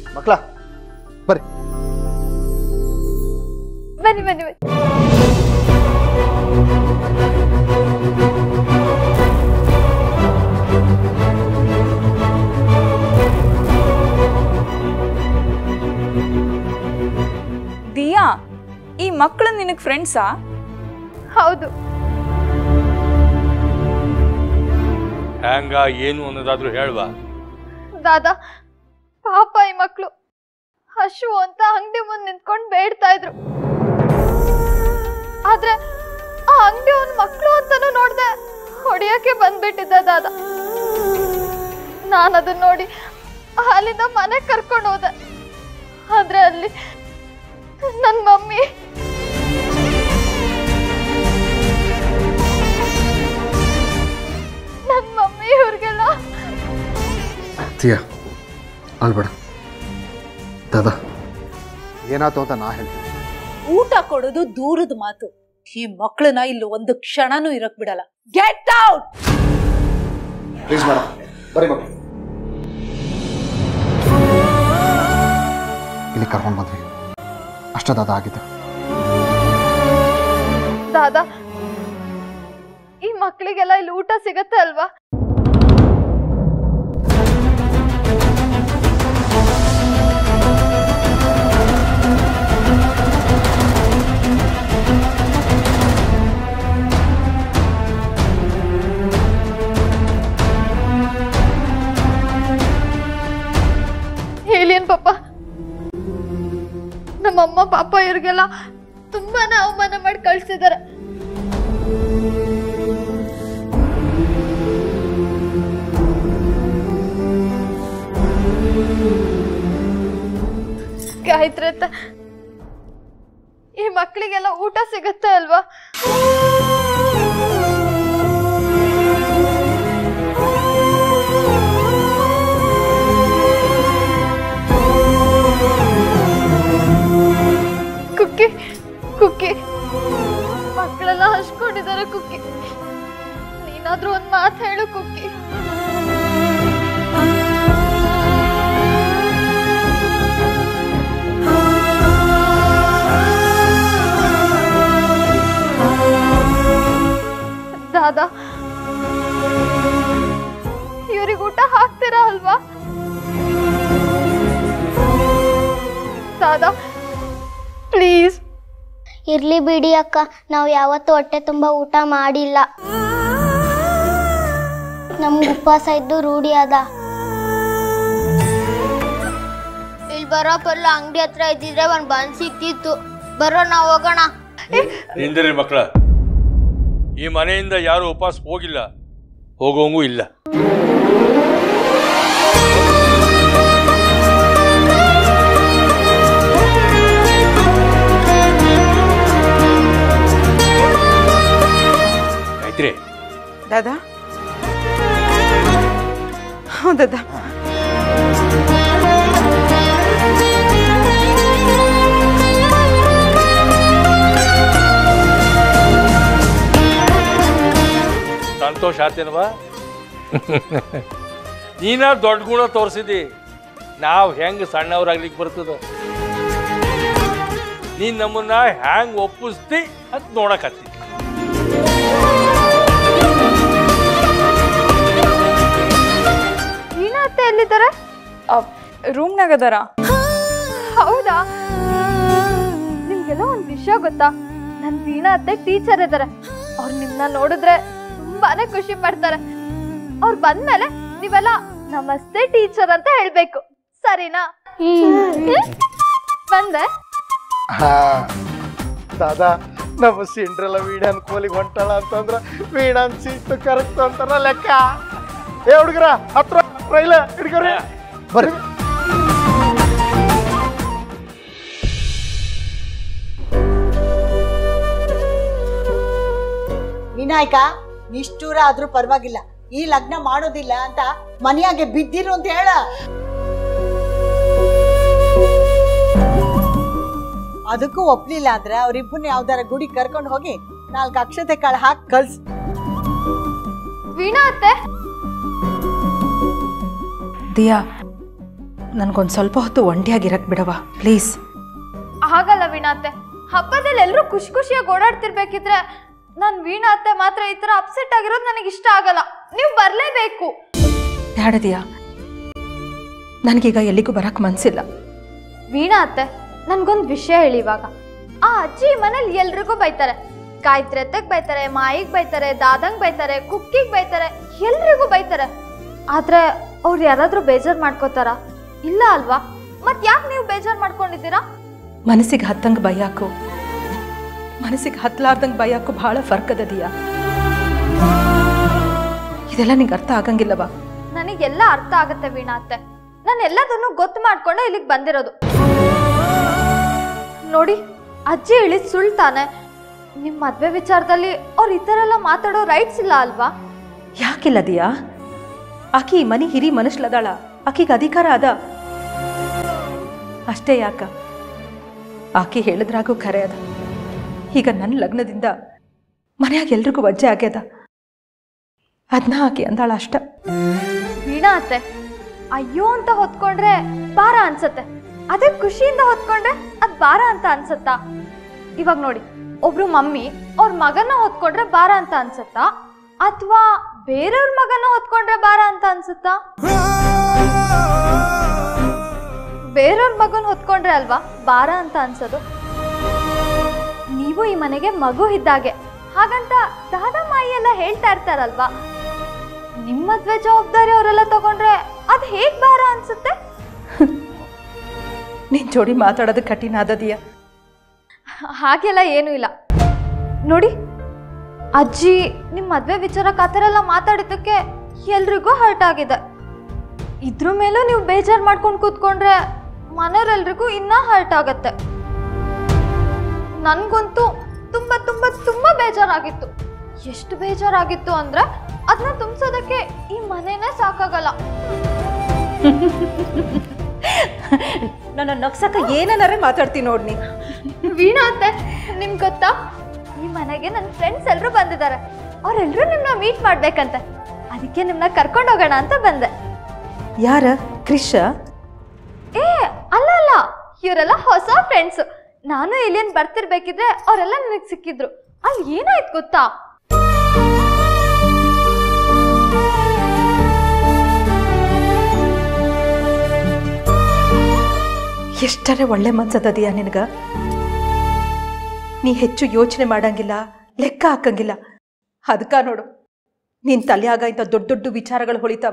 ಮಕ್ಳ ಬರ್ರಿ ಬನ್ನಿ ಬನ್ನಿ ಬನ್ನಿ ದಿಯಾ ಈ ಮಕ್ಕಳು ನಿನಗೆ ಫ್ರೆಂಡ್ಸಾ ಹೌದು ಹ್ಯಾಂಗ ಏನು ಅನ್ನೋದಾದ್ರೂ ಹೇಳ್ವಾ ದಾದಾ ಪಾಪ ಈ ಮಕ್ಳು ಹಶು ಅಂತ ಅಂಗಡಿ ಮುಂದೆ ನಿಂತ್ಕೊಂಡು ಬೇಡ್ತಾ ಇದ್ರು ಆದ್ರೆ ಆ ಅಂಗಡಿ ಅವ್ನ ಮಕ್ಳು ಅಂತಾನು ನೋಡ್ದೆ ಹೊಡಿಯಕ್ಕೆ ಬಂದ್ಬಿಟ್ಟಿದ್ದ ದಾದ ನಾನು ಅದನ್ನ ನೋಡಿ ಅಲ್ಲಿಂದ ಮನೆಗೆ ಕರ್ಕೊಂಡು ಹೋದೆ ಆದ್ರೆ ಅಲ್ಲಿ ನನ್ನ ಮಮ್ಮಿ ನನ್ನ ಮಮ್ಮಿ ಇವ್ರಿಗೆಲ್ಲ ತಿಯ ಅಲ್ಬೇಡ ದಾದಾ ಏನಾಯ್ತು ಅಂತ ನಾ ಹೇಳ್ತೀನಿ ಊಟ ಕೊಡೋದು ದೂರದ ಮಾತು ಈ ಮಕ್ಕಳನ್ನ ಇಲ್ಲಿ ಒಂದು ಕ್ಷಣನೂ ಇರಕ್ ಬಿಡಲ್ಲ ಗೆಟ್ ಔಟ್ ಪ್ಲೀಸ್ ಮೇಡಮ್ ಬರೀ ಮಕ್ಕಳು ಇಲ್ಲಿ ಕರ್ಕೊಂಡು ಬಂದ್ವಿ ಅಷ್ಟೇ ದಾದಾ ಆಗಿದ್ದು ದಾದಾ ಈ ಮಕ್ಕಳಿಗೆಲ್ಲ ಇಲ್ಲಿ ಊಟ ಸಿಗತ್ತೆ ಅಲ್ವಾ ಹೇಳೇನ್ ಪಾಪ ನಮ್ಮಮ್ಮ ಪಾಪ ಇವ್ರಿಗೆಲ್ಲ ತುಂಬಾನೇ ಅವಮಾನ ಮಾಡಿ ಕಳ್ಸಿದಾರೆ ಗಾಯತ್ರಿ ಅತ್ತ ಈ ಮಕ್ಕಳಿಗೆಲ್ಲ ಊಟ ಸಿಗತ್ತೆ ಅಲ್ವಾ ಕುಕ್ಕಿ ಕುಕ್ಕಿ ಮಕ್ಕಳೆಲ್ಲ ಹಚ್ಕೊಂಡಿದ್ದಾರೆ ಕುಕ್ಕಿ ನೀನಾದ್ರೂ ಒಂದ್ ಮಾತು ಹೇಳು ಕುಕ್ಕಿ ದಾದಾ ಇವ್ರಿಗೆ ಊಟ ಹಾಕ್ತೀರಾ ಅಲ್ವಾ ದಾದಾ ಪ್ಲೀಸ್ ಇರ್ಲಿ ಬಿಡಿ ಅಕ್ಕ ನಾವು ಯಾವತ್ತೂ ಹೊಟ್ಟೆ ತುಂಬ ಊಟ ಮಾಡಿಲ್ಲ ನಮ್ಗೆ ಉಪವಾಸ ಇದ್ದು ರೂಢಿ ಅದ ಇಲ್ಲಿ ಬರೋ ಪರ್ಲ ಅಂಗಡಿ ಹತ್ರ ಇದ್ದಿದ್ರೆ ಒಂದು ಬಂದ್ ಸಿಕ್ತಿತ್ತು ಬರೋ ನಾವು ಹೋಗೋಣ ನಿಂದಿರಿ ಮಕ್ಕಳ ಈ ಮನೆಯಿಂದ ಯಾರು ಉಪವಾಸ ಹೋಗಿಲ್ಲ ಹೋಗೋಂಗೂ ಇಲ್ಲ ಗಾಯತ್ರಿ ದಾದಾ ಹ್ಞೂ ದಾದಾ ಸಂತೋಷ ಆತೇನವಾ ನೀನ ದೊಡ್ಡ ಗುಣ ತೋರಿಸಿದಿ ನಾವು ಹೆಂಗೆ ಸಣ್ಣವ್ರಾಗ್ಲಿಕ್ಕೆ ಬರ್ತದ ನೀನ್ ನಮ್ಮನ್ನ ಹ್ಯಾಂಗ್ ಒಪ್ಪಿಸ್ತಿ ಅಂತ ನೋಡಕತ್ತಿ ವೀಣಾ ಅತ್ತೆ ಎಲ್ಲಿದ್ದಾರೆ ರೂಮ್ನಾಗ ಅದಾರ ಹೌದಾ ನಿಮ್ಗೆಲ್ಲ ಒಂದ್ ವಿಷಯ ಗೊತ್ತಾ ನನ್ ವೀಣಾ ಅತ್ತೆ ಟೀಚರ್ ಇದಾರೆ ಅವ್ರು ನಿಮ್ನ ನೋಡಿದ್ರೆ ತುಂಬಾನೇ ಖುಷಿ ಪಡ್ತಾರೆ ಅವ್ರು ಬಂದ್ಮೇಲೆ ನೀವೆಲ್ಲ ನಮಸ್ತೆ ಟೀಚರ್ ಅಂತ ಹೇಳ್ಬೇಕು ಸರಿನಾ ಹ್ಮ್? ಬಂದೆ ದಾದಾ ನಮ್ಮ ಸಿಂಡ್ರಲ್ಲ ವೀಣನ್ ಕೋಲಿಗೆ ಹೊಂಟಾಳ ಅಂತಂದ್ರ ವೀಣನ್ ಸಿಟ್ಟು ಕರೆಕ್ಟ್ ಅಂತಾರ ಲೆಕ್ಕ ಏ ಹುಡುಗರ ಹತ್ರ ಹತ್ರ ಇಲ್ಲ ಹಿಡ್ಕೊರಿ ಬರ್ರಿ ವಿನಾಯಕ ನಿಷ್ಠೂರ ಆದ್ರೂ ಪರವಾಗಿಲ್ಲ ಈ ಲಗ್ನ ಮಾಡೋದಿಲ್ಲ ಅಂತ ಮನೆಯಾಗೆ ಬಿದ್ದಿರು ಅಂತ ಹೇಳ ಅದಕ್ಕೂ ಒಪ್ಲಿಲ್ಲ ಅಂದ್ರೆ ಅವ್ರಿಬ್ಬರನ್ನ ಯಾವ್ದಾರ ಗುಡಿ ಕರ್ಕೊಂಡು ಹೋಗಿ ನಾಲ್ಕು ಅಕ್ಷತೆ ಕಾಳು ಹಾಕಿ ಕಳ್ಸ್ ವೀಣಾ ಅತ್ತೆ ದಿಯಾ ನನಗೊಂದು ಸ್ವಲ್ಪ ಹೊತ್ತು ಒಂಟಿಯಾಗಿರಕ್ಕೆ ಬಿಡವ ಪ್ಲೀಸ್ ಆಗಲ್ಲ ವೀಣಾ ಅತ್ತೆ ಹಬ್ಬದಲ್ಲಿ ಎಲ್ಲರೂ ಖುಷಿ ಖುಷಿಯಾಗಿ ಓಡಾಡ್ತಿರ್ಬೇಕಿದ್ರೆ ನಾನು ವೀಣಾ ಅತ್ತೆ ಮಾತ್ರ ಈ ಥರ ಅಪ್ಸೆಟ್ ಆಗಿರೋದು ನನಗೆ ಇಷ್ಟ ಆಗಲ್ಲ ನೀವು ಬರಲೇಬೇಕು ಬ್ಯಾಡದಿಯಾ ನನಗೀಗ ಎಲ್ಲಿಗೂ ಬರಕ್ಕೆ ಮನಸ್ಸಿಲ್ಲ ವೀಣಾ ಅತ್ತೆ ನನ್ಗೊಂದು ವಿಷಯ ಹೇಳಿ ಇವಾಗ ಆ ಅಜ್ಜಿ ಮನೇಲಿ ಎಲ್ರಿಗೂ ಬೈತಾರೆ ಗಾಯತ್ರಿ ಅತ್ತೆಗ್ ಬೈತಾರೆ ಮಾಯಿಗ್ ಬೈತಾರೆ ದಾದಂಗ್ ಬೈತಾರೆ ಕುಕ್ಕಿಗ್ ಬೈತಾರೆ ಎಲ್ರಿಗೂ ಬೈತಾರೆ ಆದ್ರೆ ಅವ್ರು ಯಾರಾದ್ರೂ ಬೇಜಾರ್ ಮಾಡ್ಕೋತಾರ ಇಲ್ಲ ಅಲ್ವಾ ಮತ್ ಯಾಕೆ ನೀವು ಬೇಜಾರ್ ಮಾಡ್ಕೊಂಡಿದ್ದೀರಾ ಮನಸ್ಸಿಗೆ ಹತ್ತಂಗೆ ಬೈಯಾಕು ಮನಸ್ಸಿಗೆ ಹತ್ತಲಾರ್ದಂಗೆ ಬೈಯಾಕು ಭಾಳ ಫರ್ಕ್ ಅದದಿಯಾ ಇದೆಲ್ಲ ನಿಂಗೆ ಅರ್ಥ ಆಗಂಗಿಲ್ಲವಾ ನನಗೆಲ್ಲ ಅರ್ಥ ಆಗತ್ತೆ ವೀಣಾ ಅತ್ತೆ ನಾನು ಎಲ್ಲದನ್ನು ಗೊತ್ತು ಮಾಡ್ಕೊಂಡು ಇಲ್ಲಿಗೆ ಬಂದಿರೋದು ನೋಡಿ ಅಜ್ಜಿ ಹೇಳಿದ್ ಸುಳ್ಳು ತಾನೆ ನಿಮ್ಮ ಮದ್ವೆ ವಿಚಾರದಲ್ಲಿ ಅವ್ರು ಈ ಥರ ಎಲ್ಲ ಮಾತಾಡೋ ರೈಟ್ಸ್ ಇಲ್ಲ ಅಲ್ವಾ ಯಾಕಿಲ್ಲ ದಿಯಾ ಆಕಿ ಈ ಮನಿ ಹಿರಿ ಮನುಷ್ಯಲದಾಳ ಆಕಿಗೆ ಅಧಿಕಾರ ಅದ ಅಷ್ಟೇ ಯಾಕ ಆಕಿ ಹೇಳಿದ್ರಾಗೂ ಖರೆ ಅದ ಈಗ ನನ್ನ ಲಗ್ನದಿಂದ ಮನ್ಯಾಗ ಎಲ್ರಿಗೂ ವಜ್ಜೆ ಆಗ್ಯದ ಅದನ್ನ ಆಕಿ ಅಂದಾಳ ಅಷ್ಟ ವೀಣಾ ಅತ್ತೆ ಅಯ್ಯೋ ಅಂತ ಹೊತ್ಕೊಂಡ್ರೆ ಭಾರ ಅನ್ಸತ್ತೆ ಅದೇ ಖುಷಿಯಿಂದ ಹೊತ್ಕೊಂಡ್ರೆ ಅದ್ ಭಾರ ಅಂತ ಅನ್ಸತ್ತಾ ಇವಾಗ ನೋಡಿ ಒಬ್ರು ಮಮ್ಮಿ ಅವ್ರ ಮಗನ ಹೊತ್ಕೊಂಡ್ರೆ ಭಾರ ಅಂತ ಅನ್ಸತ್ತಾ ಅಥವಾ ಬೇರೆಯವ್ರ ಮಗನ ಹೊತ್ಕೊಂಡ್ರೆ ಭಾರ ಅಂತ ಅನ್ಸುತ್ತಾ ಬೇರೆಯವ್ರ ಮಗನ್ ಹೊತ್ಕೊಂಡ್ರೆ ಅಲ್ವಾ ಭಾರ ಅಂತ ಅನ್ಸೋದು ನೀವು ಈ ಮನೆಗೆ ಮಗು ಇದ್ದಾಗೆ ಹಾಗಂತ ದಾದಾ ಮಾಯಿ ಎಲ್ಲ ಹೇಳ್ತಾ ಇರ್ತಾರಲ್ವಾ ನಿಮ್ಮ ಮದ್ವೆ ಜವಾಬ್ದಾರಿ ಅವರೆಲ್ಲ ತಗೊಂಡ್ರೆ ಅದ್ ಹೇಗ್ ಭಾರ ಅನ್ಸುತ್ತೆ ನಿನ್ ಜೋಡಿ ಮಾತಾಡೋದು ಕಠಿಣ ಆದದಿಯ ಹಾಗೆಲ್ಲ ಏನೂ ಇಲ್ಲ ನೋಡಿ ಅಜ್ಜಿ ನಿಮ್ಮ ಮದ್ವೆ ವಿಚಾರಕ್ಕೆ ಆ ಥರ ಎಲ್ಲ ಮಾತಾಡಿದ್ದಕ್ಕೆ ಎಲ್ರಿಗೂ ಹರ್ಟ್ ಆಗಿದೆ ಇದ್ರ ಮೇಲೂ ನೀವು ಬೇಜಾರು ಮಾಡ್ಕೊಂಡು ಕೂತ್ಕೊಂಡ್ರೆ ಮನೆಯವರೆಲ್ರಿಗೂ ಇನ್ನೂ ಹರ್ಟ್ ಆಗತ್ತೆ ನನಗಂತೂ ತುಂಬ ತುಂಬ ತುಂಬ ಬೇಜಾರಾಗಿತ್ತು ಎಷ್ಟು ಬೇಜಾರಾಗಿತ್ತು ಅಂದ್ರೆ ಅದನ್ನ ತುಂಬಿಸೋದಕ್ಕೆ ಈ ಮನೆನೇ ಸಾಕಾಗಲ್ಲ ನನ್ನ ನಗ್ಸಕ್ಕ ಏನನ್ನಾರೆ ಮಾತಾಡ್ತೀನಿ ನೋಡ್ನಿ ವೀಣಾ ಅತ್ತೆ ನಿಮ್ಗೆ ಗೊತ್ತಾ ಈ ಮನೆಗೆ ನನ್ನ ಫ್ರೆಂಡ್ಸ್ ಎಲ್ಲರೂ ಬಂದಿದ್ದಾರೆ ಅವರೆಲ್ಲರೂ ನಿಮ್ಮನ್ನ ಮೀಟ್ ಮಾಡ್ಬೇಕಂತೆ ಅದಕ್ಕೆ ನಿಮ್ಮನ್ನ ಕರ್ಕೊಂಡು ಹೋಗೋಣ ಅಂತ ಬಂದೆ ಯಾರ ಕ್ರಿಶ ಏ ಅಲ್ಲ ಅಲ್ಲ ಇವರೆಲ್ಲ ಹೊಸ ಫ್ರೆಂಡ್ಸ್ ನಾನು ಇಲ್ಲಿಂದ ಬರ್ತಿರ್ಬೇಕಿದ್ರೆ ಅವರೆಲ್ಲ ನನಗೆ ಸಿಕ್ಕಿದ್ರು ಅಲ್ಲಿ ಏನಾಯ್ತು ಗೊತ್ತಾ ಎಷ್ಟರೇ ಒಳ್ಳೆ ಮನ್ಸದದಿಯ ನಿನಗ ನೀ ಹೆಚ್ಚು ಯೋಚನೆ ಮಾಡಂಗಿಲ್ಲ ಲೆಕ್ಕ ಹಾಕಂಗಿಲ್ಲ ಅದಕ್ಕ ನೋಡು ನಿನ್ ತಲೆಯಾಗ ಇಂಥ ದೊಡ್ಡ ದೊಡ್ಡ ವಿಚಾರಗಳು ಹೊಳಿತಾವ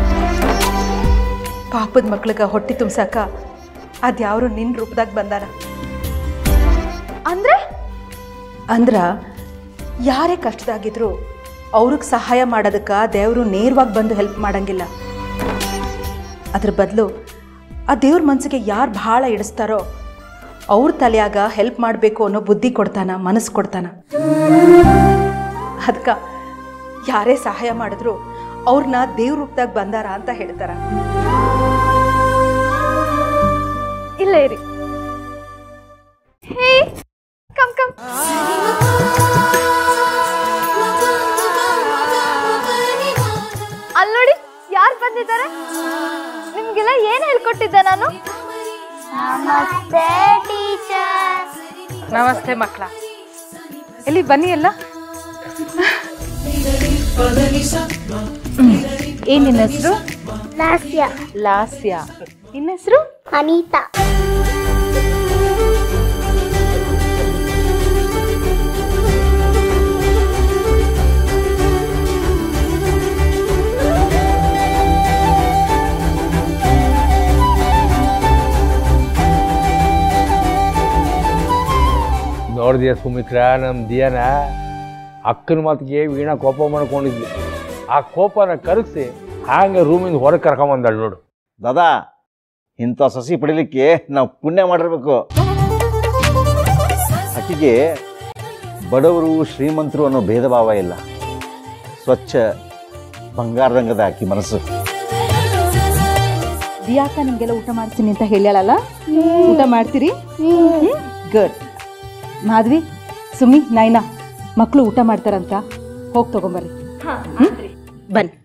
ಪಾಪದ ಮಕ್ಳಿಗ ಹೊಟ್ಟಿ ತುಂಬ್ಸಾಕ ಅದ್ಯಾವ್ರು ನಿನ್ ರೂಪದಾಗ ಬಂದಾರ ಅಂದ್ರೆ ಅಂದ್ರ ಯಾರೇ ಕಷ್ಟದಾಗಿದ್ರು ಅವ್ರಿಗೆ ಸಹಾಯ ಮಾಡೋದಕ್ಕೆ ದೇವರು ನೇರವಾಗಿ ಬಂದು ಹೆಲ್ಪ್ ಮಾಡಂಗಿಲ್ಲ ಅದ್ರ ಬದಲು ಆ ದೇವ್ರ ಮನಸ್ಸಿಗೆ ಯಾರು ಭಾಳ ಇಡಿಸ್ತಾರೋ ಅವ್ರ ತಲೆಯಾಗ ಹೆಲ್ಪ್ ಮಾಡಬೇಕು ಅನ್ನೋ ಬುದ್ಧಿ ಕೊಡ್ತಾನ ಮನಸ್ಸು ಕೊಡ್ತಾನ ಅದಕ್ಕೆ ಯಾರೇ ಸಹಾಯ ಮಾಡಿದ್ರು ಅವ್ರನ್ನ ದೇವ್ರ ರೂಪದಾಗ ಬಂದಾರ ಅಂತ ಹೇಳ್ತಾರ ಇಲ್ಲ ಇರಿ ಹೇ ಕಮ್ ಕಮ್ ಅಲ್ಲಿ ನೋಡಿ ಯಾರು ಬಂದಿದ್ದಾರೆ ನಿಮ್ಗೆಲ್ಲ ಏನ್ ಹೇಳ್ಕೊಟ್ಟಿದ್ದೆ ನಾನು ನಮಸ್ತೆ ಟೀಚರ್ ನಮಸ್ತೆ ಮಕ್ಕಳ ಎಲ್ಲಿ ಬನ್ನಿ ಎಲ್ಲ ಏನ್ ನಿನ್ನ ಹೆಸರು ಲಾಸ್ಯ ಲಾಸ್ಯ ನಿನ್ನ ಹೆಸರು ಅನಿತಾ ನೋಡಿದ್ಯಾ ಸುಮಿತ್ರ ನಮ್ಮ ದಿಯಾನ ಅಕ್ಕನ ಮಾತಿಗೆ ವೀಣಾ ಕೋಪ ಮಾಡ್ಕೊಂಡಿದ್ವಿ ಆ ಕೋಪನ ಕರಗಿಸಿ ಹಾಗೆ ರೂಮಿಂದ ಹೊರಗೆ ಕರ್ಕೊಂಬಂದಾಳು ನೋಡು ದಾದಾ ಇಂಥ ಸಸಿ ಪಡಿಲಿಕ್ಕೆ ನಾವು ಪುಣ್ಯ ಮಾಡಿರ್ಬೇಕು ಆಕೆಗೆ ಬಡವರು ಶ್ರೀಮಂತರು ಅನ್ನೋ ಭೇದ ಭಾವ ಇಲ್ಲ ಸ್ವಚ್ಛ ಬಂಗಾರದಂಗದ ಆಕಿ ಮನಸ್ಸು ದಿಯಾಕ ನಿಮ್ಗೆಲ್ಲ ಊಟ ಮಾಡ್ತೀನಿ ಅಂತ ಹೇಳ್ಯಾಳಲ್ಲ ಊಟ ಮಾಡ್ತೀರಿ ಗುಡ್ ಮಾಧವಿ ಸುಮಿ ನೈನಾ ಮಕ್ಕಳು ಊಟ ಮಾಡ್ತಾರಂತ ಹೋಗಿ ತಗೊಂಬರ್ರಿ ಹ್ಮ್? ಬನ್ನಿ